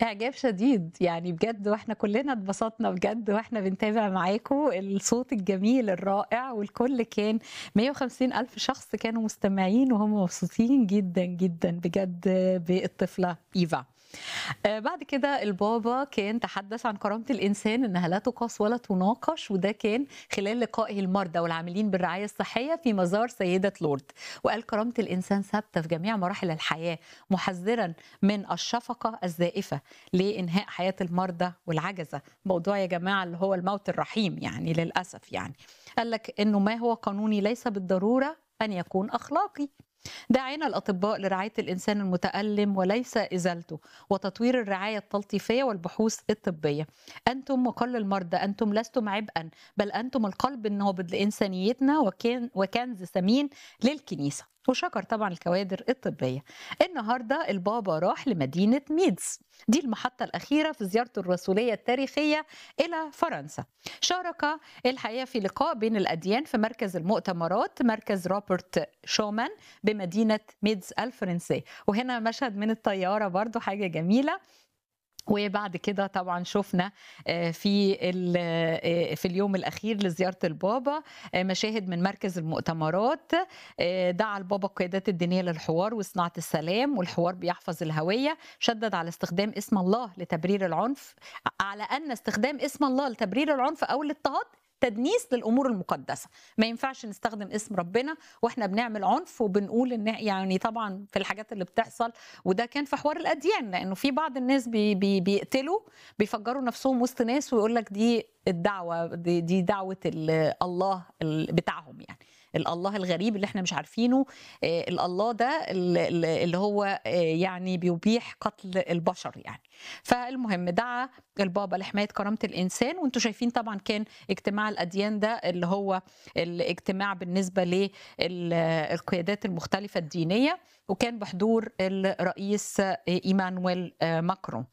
إعجاب شديد، يعني بجد وإحنا كلنا اتبسطنا بجد وإحنا بنتابع معاكم الصوت الجميل الرائع، والكل كان 150.000 شخص كانوا مستمعين وهُم مبسوطين جدًا، جدًا بجد بالطفلة إيفا. آآ بعد كده البابا كان تحدث عن كرامة الإنسان إنها لا تُقاس ولا تُناقش، وده كان خلال لقائه المرضى والعاملين بالرعاية الصحية في مزار سيدة لورد، وقال كرامة الإنسان ثابتة في جميع مراحل الحياة، محذرًا من الشفقة الزائفة لإنهاء حياة المرضى والعجزة، موضوع يا جماعة اللي هو الموت الرحيم يعني للأسف يعني. قال لك إنه ما هو قانوني ليس بالضرورة أن يكون أخلاقي. داعين الأطباء لرعاية الإنسان المتألم وليس إزالته، وتطوير الرعاية التلطيفية والبحوث الطبية. أنتم مقل المرضى، أنتم لستم عبئًا، بل أنتم القلب النابض لإنسانيتنا وكان وكنز ثمين للكنيسة. وشكر طبعًا الكوادر الطبية. النهارده البابا راح لمدينة ميدز، دي المحطة الأخيرة في زيارته الرسولية التاريخية إلى فرنسا. شارك الحقيقة في لقاء بين الأديان في مركز المؤتمرات، مركز روبرت شومان بمدينة ميدز الفرنسية، وهنا مشهد من الطيارة برضه حاجة جميلة. وبعد كده طبعًا شُفنا آآ في ال آآ في اليوم الأخير لزيارة البابا آآ مشاهد من مركز المؤتمرات، آآ دعا البابا القيادات الدينية للحوار وصناعة السلام، والحوار بيحفظ الهوية، شدد على استخدام اسم الله لتبرير العنف، على أن استخدام اسم الله لتبرير العنف أو الاضطهاد تدنيس للأمور المقدسة، ما ينفعش نستخدم اسم ربنا وإحنا بنعمل عنف وبنقول إن يعني طبعًا في الحاجات اللي بتحصل وده كان في حوار الأديان، لإنه في بعض الناس بي بي بيقتلوا، بيفجّروا نفسهم وسط ناس ويقول لك دي الدعوة دي دي دعوة ال الله ال بتاعهم يعني، الالله الغريب اللي إحنا مش عارفينه، آآ الالله ده ال ال اللي هو آآ يعني بيبيح قتل البشر يعني. فالمهم دعا البابا لحماية كرامة الإنسان، وأنتم شايفين طبعًا كان اجتماع الأديان ده اللي هو الاجتماع بالنسبة لل القيادات المختلفة الدينية، وكان بحضور الرئيس إيمانويل آآ ماكرون.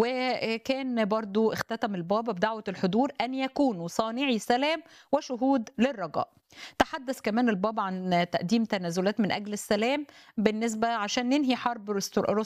وكان برضه اختتم البابا بدعوة الحضور أن يكونوا صانعي سلام وشهود للرجاء. تحدث كمان البابا عن تقديم تنازلات من أجل السلام بالنسبة عشان ننهي حرب روس